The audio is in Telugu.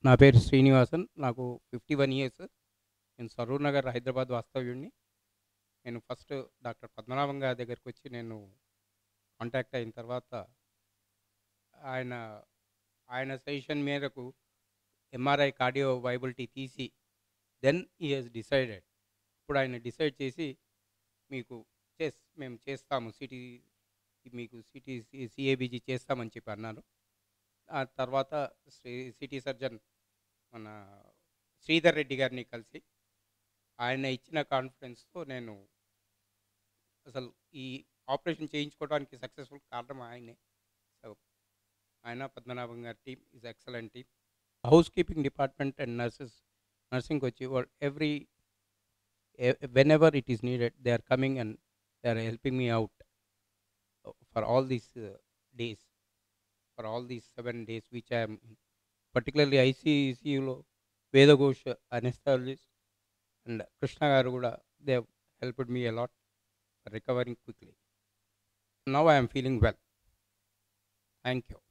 నా పేరు శ్రీనివాసన్ నాకు ఫిఫ్టీ వన్ ఇయర్స్ నేను సరూర్ నగర్ హైదరాబాద్ వాస్తవ్యుడిని నేను ఫస్ట్ డాక్టర్ పద్మనాభం గారి దగ్గరికి వచ్చి నేను కాంటాక్ట్ అయిన తర్వాత ఆయన ఆయన సజెషన్ మేరకు ఎంఆర్ఐ కార్డియో వైబిలిటీ తీసి దెన్ ఈ హెస్ డిసైడెడ్ ఇప్పుడు ఆయన డిసైడ్ చేసి మీకు చేస్ మేము చేస్తాము సిటీ మీకు సిటీ సిఏబిజీ చేస్తామని చెప్పి అన్నారు ఆ తర్వాత శ్రీ సిటీ సర్జన్ మన శ్రీధర్ రెడ్డి గారిని కలిసి ఆయన ఇచ్చిన కాన్ఫిడెన్స్తో నేను అసలు ఈ ఆపరేషన్ చేయించుకోవడానికి సక్సెస్ఫుల్ కారణం ఆయనే సో ఆయన పద్మనాభం గారి team is excellent team house keeping department and nurses nursing వచ్చి every whenever it is needed they are coming and they are helping me out for all these days for all these seven days which I'm particularly ఐసీసీయూలో వేదఘోష్ అనెస్థాలజిస్ట్ అండ్ కృష్ణ గారు కూడా they helped me a lot recovering quickly now I'm feeling well thank you